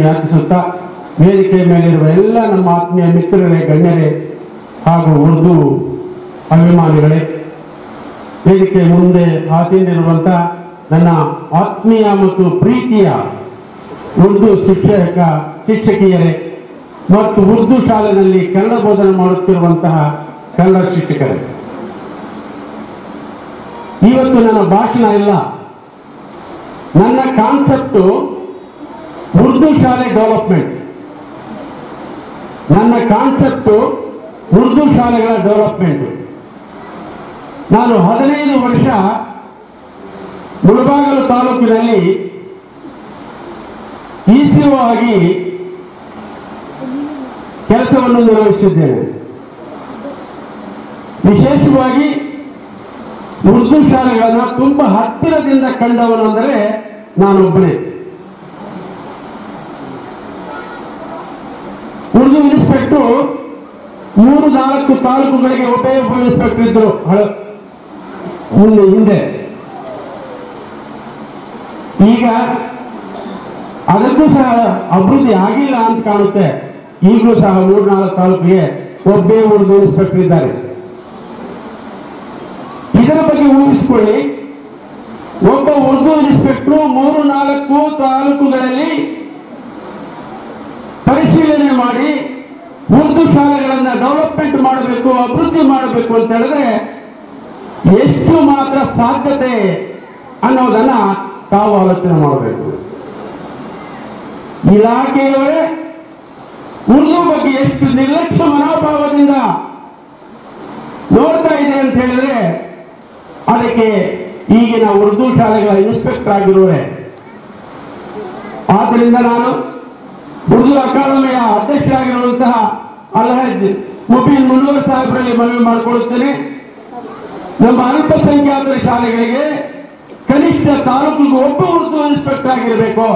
ಯಾಚಿಸುತ್ತಾ ವೇದಿಕೆ ಮೇಲಿರುವ ಎಲ್ಲ ನಮ್ಮ ಆತ್ಮೀಯ ಮಿತ್ರರೇ ಗಣ್ಯರೇ ಹಾಗೂ ಉರ್ದು ಅಭಿಮಾನಿಗಳೇ ವೇದಿಕೆ ಮುಂದೆ ಆಸೀನಿರುವಂತ ನನ್ನ ಆತ್ಮೀಯ ಮತ್ತು ಪ್ರೀತಿಯ ಉರ್ದು ಶಿಕ್ಷಕ ಶಿಕ್ಷಕಿಯರೇ ಮತ್ತು ಉರ್ದು ಶಾಲೆಯಲ್ಲಿ ಕನ್ನಡ ಬೋಧನೆ ಮಾಡುತ್ತಿರುವಂತಹ ಕನ್ನಡ ಶಿಕ್ಷಕರೇ ಇವತ್ತು ನನ್ನ ಭಾಷಣ ಇಲ್ಲ ನನ್ನ ಕಾನ್ಸೆಪ್ಟು ಉರ್ದು ಶಾಲೆ ಡೆವಲಪ್ಮೆಂಟ್ ನನ್ನ ಕಾನ್ಸೆಪ್ಟು ಉರ್ದು ಶಾಲೆಗಳ ಡೆವಲಪ್ಮೆಂಟ್ ನಾನು ಹದಿನೈದು ವರ್ಷ ಮುಳಬಾಗಲು ತಾಲೂಕಿನಲ್ಲಿ ಇಸಿಒ ಆಗಿ ಕೆಲಸವನ್ನು ನಿರ್ವಹಿಸಿದ್ದೇನೆ ವಿಶೇಷವಾಗಿ ಉರ್ದು ಶಾಲೆಗಳನ್ನ ತುಂಬಾ ಹತ್ತಿರದಿಂದ ಕಂಡವನೆಂದರೆ ನಾನೊಬ್ಬನೇ ಉರ್ದು ಇನ್ಸ್ಪೆಕ್ಟರ್ ಮೂರು ನಾಲ್ಕು ತಾಲೂಕುಗಳಿಗೆ ಒಬ್ಬೇ ಒಬ್ಬ ಇನ್ಸ್ಪೆಕ್ಟರ್ ಇದ್ರು ಹಳ- ಮುಂದೆ ಹಿಂದೆ ಈಗ ಅದಕ್ಕೂ ಸಹ ಅಭಿವೃದ್ಧಿ ಆಗಿಲ್ಲ ಅಂತ ಕಾಣುತ್ತೆ ಈಗಲೂ ಸಹ ಮೂರ್ನಾಲ್ಕು ತಾಲೂಕಿಗೆ ಒಬ್ಬೇ ಉರ್ದು ಇನ್ಸ್ಪೆಕ್ಟರ್ ಇದ್ದಾರೆ ಇದರ ಬಗ್ಗೆ ಊಹಿಸಿಕೊಳ್ಳಿ ಒಬ್ಬ ಉರ್ದು ಇನ್ಸ್ಪೆಕ್ಟರ್ ಮೂರು ನಾಲ್ಕು ತಾಲೂಕುಗಳಲ್ಲಿ ಪರಿಶೀಲನೆ ಮಾಡಿ ಉರ್ದು ಶಾಲೆಗಳನ್ನ ಡೆವಲಪ್ಮೆಂಟ್ ಮಾಡಬೇಕು ಅಭಿವೃದ್ಧಿ ಮಾಡಬೇಕು ಅಂತ ಹೇಳಿದ್ರೆ ಎಷ್ಟು ಮಾತ್ರ ಸಾಧ್ಯತೆ ಅನ್ನೋದನ್ನ ತಾವು ಆಲೋಚನೆ ಮಾಡಬೇಕು ಇಲಾಖೆಯವರೇ ಉರ್ದು ಬಗ್ಗೆ ಎಷ್ಟು ನಿರ್ಲಕ್ಷ್ಯ ಮನೋಭಾವದಿಂದ ನೋಡ್ತಾ ಇದೆ ಅಂತ ಹೇಳಿದ್ರೆ ಅದಕ್ಕೆ ಈಗಿನ ಉರ್ದು ಶಾಲೆಗಳ ಇನ್ಸ್ಪೆಕ್ಟರ್ ಆಗಿರುವರೆ ಆದ್ದರಿಂದ ನಾನು ಉರ್ದು ಅಕಾಡೆಮಿಯ ಅಧ್ಯಕ್ಷರಾಗಿರುವಂತಹ ಅಲ್ಹಜ್ ಮುಬೀನ್ ಮುನ್ನೂರು ಸಾಹೇಬರಲ್ಲಿ ಮನವಿ ಮಾಡಿಕೊಳ್ಳುತ್ತೇನೆ ನಮ್ಮ ಅಲ್ಪಸಂಖ್ಯಾತರ ಶಾಲೆಗಳಿಗೆ ಕನಿಷ್ಠ ತಾಲೂಕಿಗೆ ಒಬ್ಬ ಉರ್ದು ಇನ್ಸ್ಪೆಕ್ಟರ್ ಆಗಿರಬೇಕು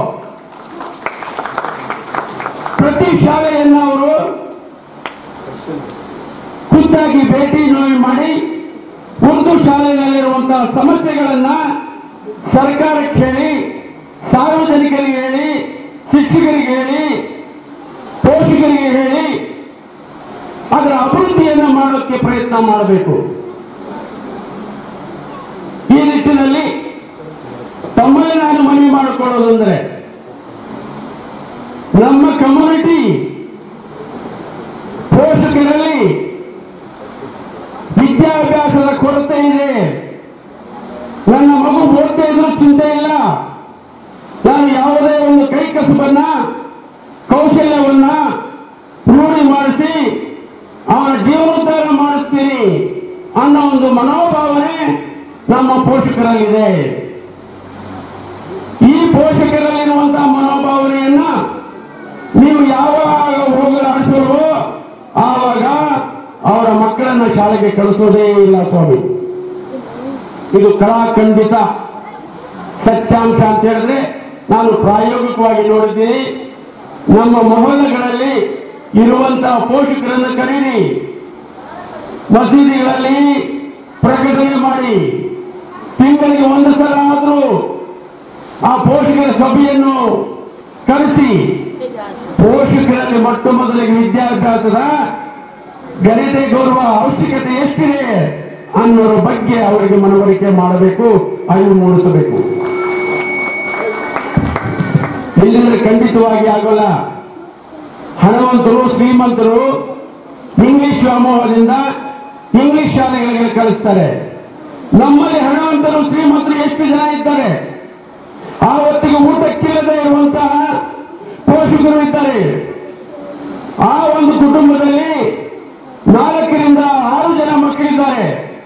ಪ್ರತಿ ಶಾಲೆಯನ್ನ ಅವರು ಖುದ್ದಾಗಿ ಭೇಟಿ ನೋಡಿ ಮಾಡಿ ಉರ್ದು ಶಾಲೆಯಲ್ಲಿರುವಂತಹ ಸಮಸ್ಯೆಗಳನ್ನ ಸರ್ಕಾರಕ್ಕೆ ಹೇಳಿ ಸಾರ್ವಜನಿಕರಿಗೆ ಹೇಳಿ ಶಿಕ್ಷಕರಿಗೆ ಹೇಳಿ ಪೋಷಕರಿಗೆ ಹೇಳಿ ಅದರ ಅಭಿವೃದ್ಧಿಯನ್ನು ಮಾಡೋಕ್ಕೆ ಪ್ರಯತ್ನ ಮಾಡಬೇಕು ಈ ನಿಟ್ಟಿನಲ್ಲಿ ತಮ್ಮಲ್ಲಿ ನಾನು ಮನವಿ ಮಾಡಿಕೊಳ್ಳೋದಂದ್ರೆ ನಮ್ಮ ಕಮ್ಯುನಿಟಿ ಪೋಷಕರಲ್ಲಿ ವಿದ್ಯಾಭ್ಯಾಸದ ಕೊರತೆ ಇದೆ ನನ್ನ ಮಗು ಓದ್ತಾ ಇದ್ರು ಚಿಂತೆ ಇಲ್ಲ ನಾನು ಯಾವುದೇ ಒಂದು ಕೈ ಕಸುಬನ್ನ ಕೌಶಲ್ಯವನ್ನ ರೂಢಿ ಮಾಡಿಸಿ ಅವನ ಜೀವನೋದ್ಧಾರ ಮಾಡಿಸ್ತೀನಿ ಅನ್ನೋ ಒಂದು ಮನೋಭಾವನೆ ನಮ್ಮ ಪೋಷಕರಲ್ಲಿದೆ ಈ ಪೋಷಕರಲ್ಲಿರುವಂತಹ ಮನೋಭಾವನೆಯನ್ನ ನೀವು ಯಾವಾಗ ಹೋಗಲಾಡಿಸಲ್ವೋ ಆವಾಗ ಅವರ ಮಕ್ಕಳನ್ನ ಶಾಲೆಗೆ ಕಳಿಸೋದೇ ಇಲ್ಲ ಸ್ವಾಮಿ ಇದು ಕಲಾಖಂಡಿತ ಸತ್ಯಾಂಶ ಅಂತ ಹೇಳಿದ್ರೆ ನಾನು ಪ್ರಾಯೋಗಿಕವಾಗಿ ನೋಡಿದ್ದೀನಿ ನಮ್ಮ ಮೊಹಲ್ಲಗಳಲ್ಲಿ ಇರುವಂತಹ ಪೋಷಕರನ್ನು ಕರೀರಿ ಮಸೀದಿಗಳಲ್ಲಿ ಪ್ರಕಟಣೆ ಮಾಡಿ ತಿಂಗಳಿಗೆ ಒಂದು ಸಲ ಆದರೂ ಆ ಪೋಷಕರ ಸಭೆಯನ್ನು ಕರೆಸಿ ಪೋಷಕರಲ್ಲಿ ಮೊಟ್ಟ ಮೊದಲಿಗೆ ವಿದ್ಯಾಭ್ಯಾಸದ ಘನತೆ ಗೌರವ ಅವಶ್ಯಕತೆ ಎಷ್ಟಿದೆ ಅನ್ನೋರ ಬಗ್ಗೆ ಅವರಿಗೆ ಮನವರಿಕೆ ಮಾಡಬೇಕು ಅರಿವು ಮೂಡಿಸಬೇಕು ಇಲ್ಲಿಂದ್ರೆ ಖಂಡಿತವಾಗಿ ಆಗೋಲ್ಲ ಹಣವಂತರು ಶ್ರೀಮಂತರು ಇಂಗ್ಲಿಷ್ ವ್ಯಾಮೋಹದಿಂದ ಇಂಗ್ಲಿಷ್ ಶಾಲೆಗಳಿಗೆ ಕಳಿಸ್ತಾರೆ ನಮ್ಮಲ್ಲಿ ಹಣವಂತರು ಶ್ರೀಮಂತರು ಎಷ್ಟು ಜನ ಇದ್ದಾರೆ ಆ ಹೊತ್ತಿಗೆ ಊಟಕ್ಕಿಲ್ಲದೆ ಇರುವಂತಹ ಪೋಷಕರು ಇದ್ದಾರೆ ಆ ಒಂದು ಕುಟುಂಬದಲ್ಲಿ ನಾಲ್ಕರಿಂದ ಆರು ಜನ ಮಕ್ಕಳಿದ್ದಾರೆ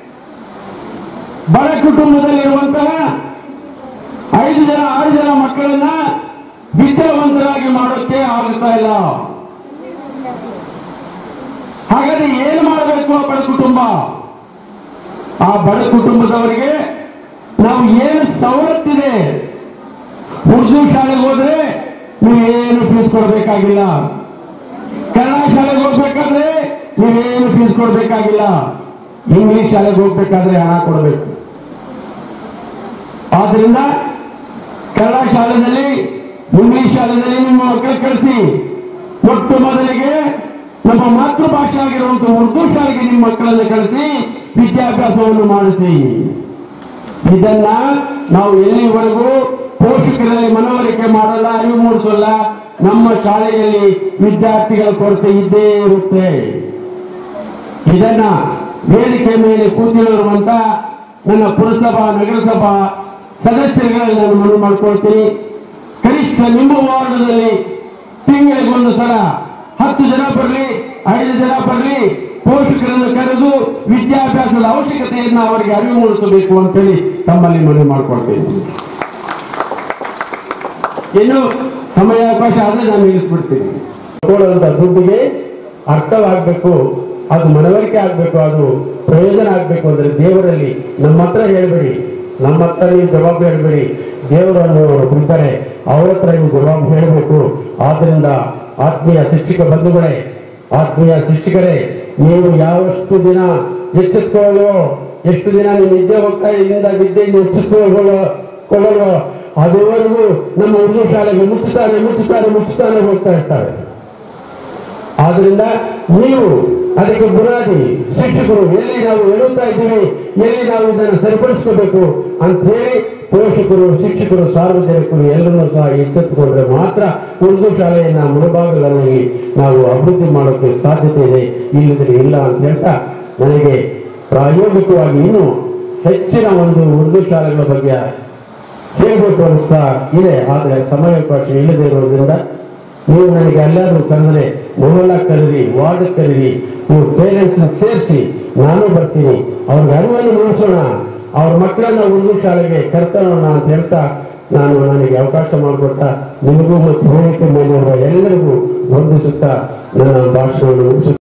ಬಡ ಕುಟುಂಬದಲ್ಲಿರುವಂತಹ ಐದು ಜನ ಆರು ಜನ ಮಕ್ಕಳನ್ನ ವಿದ್ಯಾವಂತರಾಗಿ ಮಾಡೋಕ್ಕೆ ಆಗುತ್ತಾ ಇಲ್ಲ ಹಾಗಾದ್ರೆ ಏನು ಮಾಡಬೇಕು ಆ ಬಡ ಕುಟುಂಬ ಆ ಬಡ ಕುಟುಂಬದವರಿಗೆ ನಾವು ಏನು ಸವಲತ್ತಿದೆ ಉರ್ದು ಶಾಲೆಗೆ ಹೋದ್ರೆ ನೀವೇನು ಫೀಸ್ ಕೊಡಬೇಕಾಗಿಲ್ಲ ಕನ್ನಡ ಶಾಲೆಗೆ ಹೋಗ್ಬೇಕಾದ್ರೆ ನೀವೇನು ಫೀಸ್ ಕೊಡಬೇಕಾಗಿಲ್ಲ ಇಂಗ್ಲಿಷ್ ಶಾಲೆಗೆ ಹೋಗ್ಬೇಕಾದ್ರೆ ಹಣ ಕೊಡಬೇಕು ಆದ್ರಿಂದ ಕನ್ನಡ ಶಾಲೆಯಲ್ಲಿ ಇಂಗ್ಲಿಷ್ ಶಾಲೆಯಲ್ಲಿ ನಿಮ್ಮ ಮಕ್ಕಳು ಕಳಿಸಿ ಮೊಟ್ಟ ಮೊದಲಿಗೆ ನಮ್ಮ ಮಾತೃಭಾಷೆ ಆಗಿರುವಂತಹ ಉರ್ದು ಶಾಲೆಗೆ ನಿಮ್ಮ ಮಕ್ಕಳನ್ನು ಕಳಿಸಿ ವಿದ್ಯಾಭ್ಯಾಸವನ್ನು ಮಾಡಿಸಿ ಇದನ್ನ ನಾವು ಎಲ್ಲಿವರೆಗೂ ಪೋಷಕರಲ್ಲಿ ಮನವರಿಕೆ ಮಾಡಲ್ಲ ಅರಿವು ಮೂಡಿಸಲ್ಲ ನಮ್ಮ ಶಾಲೆಯಲ್ಲಿ ವಿದ್ಯಾರ್ಥಿಗಳ ಕೊರತೆ ಇದ್ದೇ ಇರುತ್ತೆ ಇದನ್ನ ವೇದಿಕೆ ಮೇಲೆ ಕೂತಿರುವಂತ ನನ್ನ ಪುರಸಭಾ ನಗರಸಭಾ ಸದಸ್ಯರುಗಳಲ್ಲಿ ನಾನು ಮನವಿ ಮಾಡ್ಕೊಳ್ತೀನಿ ಕನಿಷ್ಠ ನಿಮ್ಮ ವಾರ್ಡದಲ್ಲಿ ತಿಂಗಳಿಗೊಂದು ಸಲ ಹತ್ತು ಜನ ಬರಲಿ ಐದು ಜನ ಬರಲಿ ಪೋಷಕರನ್ನು ಕರೆದು ವಿದ್ಯಾಭ್ಯಾಸದ ಅವಶ್ಯಕತೆಯನ್ನು ಅವರಿಗೆ ಅರಿವು ಮೂಡಿಸಬೇಕು ಅಂತೇಳಿ ತಮ್ಮಲ್ಲಿ ಮನವಿ ಮಾಡ್ಕೊಳ್ತೀನಿ ಇನ್ನು ಸಮಯಾವಕಾಶ ಆದ್ರೆ ನಾನು ನಿಲ್ಲಿಸ್ಬಿಡ್ತೀನಿ ತಗೊಳ್ಳುವಂತ ದುಡ್ಡಿಗೆ ಅರ್ಥವಾಗಬೇಕು ಅದು ಮನವರಿಕೆ ಆಗಬೇಕು ಅದು ಪ್ರಯೋಜನ ಆಗಬೇಕು ಅಂದ್ರೆ ದೇವರಲ್ಲಿ ನಮ್ಮ ಹತ್ರ ಹೇಳ್ಬೇಡಿ ನಮ್ಮ ಹತ್ರ ನೀವು ಜವಾಬ್ ಹೇಳ್ಬೇಡಿ ದೇವರನ್ನು ಕುರಿತಾರೆ ಅವ್ರ ಹತ್ರ ನೀವು ಜವಾಬ್ ಹೇಳಬೇಕು ಆದ್ರಿಂದ ಆತ್ಮೀಯ ಶಿಕ್ಷಕ ಬಂಧುಗಳೇ ಆತ್ಮೀಯ ಶಿಕ್ಷಕರೇ ನೀವು ಯಾವಷ್ಟು ದಿನ ಎಚ್ಚೆತ್ಕೊಳ್ಳೋ ಎಷ್ಟು ದಿನ ನೀವು ನಿದ್ದೆ ಹೋಗ್ತಾ ಇಲ್ಲಿಂದ ವಿದ್ಯೆಯನ್ನು ಎಚ್ಚೆತ್ತುಕೊಳ್ಳೋ ಕೊಳ್ಳಲ್ವೋ ಅದುವರೆಗೂ ನಮ್ಮ ಉರ್ದು ಶಾಲೆಗೆ ಮುಚ್ಚುತ್ತಾರೆ ಮುಚ್ಚುತ್ತಾರೆ ಮುಚ್ಚುತ್ತಾರೆ ಹೋಗ್ತಾ ಇರ್ತಾರೆ ಆದ್ರಿಂದ ನೀವು ಅದಕ್ಕೆ ಬುನಾದಿ ಶಿಕ್ಷಕರು ಎಲ್ಲಿ ನಾವು ಹೇಳುತ್ತಾ ಇದ್ದೀವಿ ಎಲ್ಲಿ ನಾವು ಇದನ್ನು ಸರಿಪಡಿಸ್ಕೋಬೇಕು ಅಂತ ಹೇಳಿ ಪೋಷಕರು ಶಿಕ್ಷಕರು ಸಾರ್ವಜನಿಕರು ಎಲ್ಲರನ್ನೂ ಸಹ ಎಚ್ಚೆತ್ತುಕೊಂಡ್ರೆ ಮಾತ್ರ ಉರ್ದು ಶಾಲೆಯನ್ನ ಮುಳಬಾಗಿಲಲ್ಲಿ ನಾವು ಅಭಿವೃದ್ಧಿ ಮಾಡೋಕ್ಕೆ ಸಾಧ್ಯತೆ ಇದೆ ಇಲ್ಲದ್ರೆ ಇಲ್ಲ ಅಂತ ಹೇಳ್ತಾ ನನಗೆ ಪ್ರಾಯೋಗಿಕವಾಗಿ ಇನ್ನೂ ಹೆಚ್ಚಿನ ಒಂದು ಉರ್ದು ಶಾಲೆಗಳ ಬಗ್ಗೆ ಹೇಳ್ಬೇಕು ಅನಿಸ್ತಾ ಇದೆ ಆದರೆ ಸಮಯಾವಕಾಶ ಇಲ್ಲದೆ ಇರೋದ್ರಿಂದ ನೀವು ನನಗೆ ಎಲ್ಲಾದ್ರೂ ಕರೆದ್ರೆ ಮೊಹಲ್ಲ ಕರೀರಿ ವಾರ್ಡ್ ಕರೀರಿ ನೀವು ಪೇರೆಂಟ್ಸ್ ಸೇರಿಸಿ ನಾನು ಬರ್ತೀನಿ ಅವ್ರಿಗೆ ಅರಿವನ್ನು ಮೂಡಿಸೋಣ ಅವ್ರ ಮಕ್ಕಳನ್ನ ಉರ್ದು ಶಾಲೆಗೆ ಕರ್ತರೋಣ ಅಂತ ಹೇಳ್ತಾ ನಾನು ನನಗೆ ಅವಕಾಶ ಮಾಡಿಕೊಟ್ಟ ನಿಮಗೂ ಮತ್ತು ವೇದಿಕೆ ಮೇಲಿರುವ ಎಲ್ಲರಿಗೂ ವಂದಿಸುತ್ತಾ ನನ್ನ ಭಾಷಣವನ್ನು ಮುಗಿಸುತ್ತೇನೆ